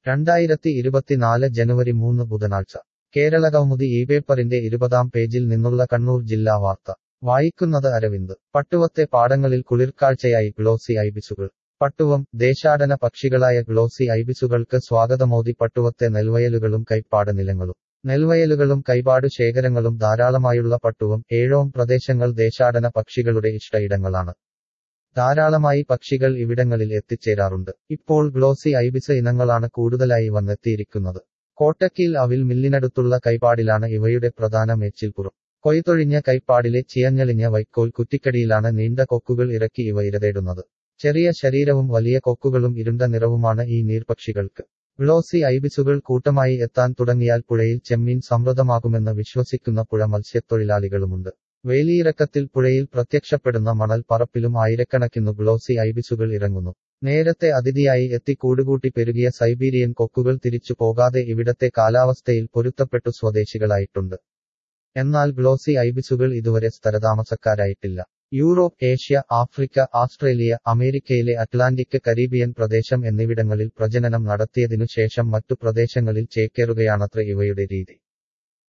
രണ്ടായിരത്തി ഇരുപത്തിനാല് ജനുവരി മൂന്ന് ബുധനാഴ്ച കേരളകൗമുദി ഈ പേപ്പറിന്റെ ഇരുപതാം പേജിൽ നിന്നുള്ള കണ്ണൂർ ജില്ലാ വാർത്ത വായിക്കുന്നത് അരവിന്ദ് പട്ടുവത്തെ പാടങ്ങളിൽ കുളിർക്കാഴ്ചയായി ഗ്ലോസി ഐബിസുകൾ പട്ടുവം ദേശാടന പക്ഷികളായ ഗ്ലോസി ഐബിസുകൾക്ക് സ്വാഗതമോദി പട്ടുവത്തെ നെൽവയലുകളും കൈപ്പാട് നിലങ്ങളും നെൽവയലുകളും കൈപാടു ശേഖരങ്ങളും ധാരാളമായുള്ള പട്ടുവം ഏഴോം പ്രദേശങ്ങൾ ദേശാടന പക്ഷികളുടെ ഇഷ്ട ഇടങ്ങളാണ് ധാരാളമായി പക്ഷികൾ ഇവിടങ്ങളിൽ എത്തിച്ചേരാറുണ്ട് ഇപ്പോൾ ഗ്ലോസി ഐബിസ് ഇനങ്ങളാണ് കൂടുതലായി വന്നെത്തിയിരിക്കുന്നത് കോട്ടക്കീൽ അവിൽ മില്ലിനടുത്തുള്ള കൈപ്പാടിലാണ് ഇവയുടെ പ്രധാന മേച്ചിൽപ്പുറം കൊയ്തൊഴിഞ്ഞ കൈപ്പാടിലെ ചിയഞ്ഞളിഞ്ഞ വൈക്കോൽ കുറ്റിക്കടിയിലാണ് നീണ്ട കൊക്കുകൾ ഇറക്കി ഇവ ഇരതേടുന്നത് ചെറിയ ശരീരവും വലിയ കൊക്കുകളും ഇരുണ്ട നിറവുമാണ് ഈ നീർപക്ഷികൾക്ക് ഗ്ലോസി ഐബിസുകൾ കൂട്ടമായി എത്താൻ തുടങ്ങിയാൽ പുഴയിൽ ചെമ്മീൻ സമൃദ്ധമാകുമെന്ന് വിശ്വസിക്കുന്ന പുഴ മത്സ്യത്തൊഴിലാളികളുമുണ്ട് വേലിയിറക്കത്തിൽ പുഴയിൽ പ്രത്യക്ഷപ്പെടുന്ന മണൽ പറപ്പിലും ആയിരക്കണക്കിനു ഗ്ലോസി ഐബിസുകൾ ഇറങ്ങുന്നു നേരത്തെ അതിഥിയായി എത്തി കൂടുകൂട്ടി പെരുകിയ സൈബീരിയൻ കൊക്കുകൾ തിരിച്ചു പോകാതെ ഇവിടത്തെ കാലാവസ്ഥയിൽ പൊരുത്തപ്പെട്ടു സ്വദേശികളായിട്ടുണ്ട് എന്നാൽ ഗ്ലോസി ഐബിസുകൾ ഇതുവരെ സ്ഥിരതാമസക്കാരായിട്ടില്ല യൂറോപ്പ് ഏഷ്യ ആഫ്രിക്ക ആസ്ട്രേലിയ അമേരിക്കയിലെ അറ്റ്ലാന്റിക് കരീബിയൻ പ്രദേശം എന്നിവിടങ്ങളിൽ പ്രജനനം നടത്തിയതിനു ശേഷം മറ്റു പ്രദേശങ്ങളിൽ ചേക്കേറുകയാണത്ര ഇവയുടെ രീതി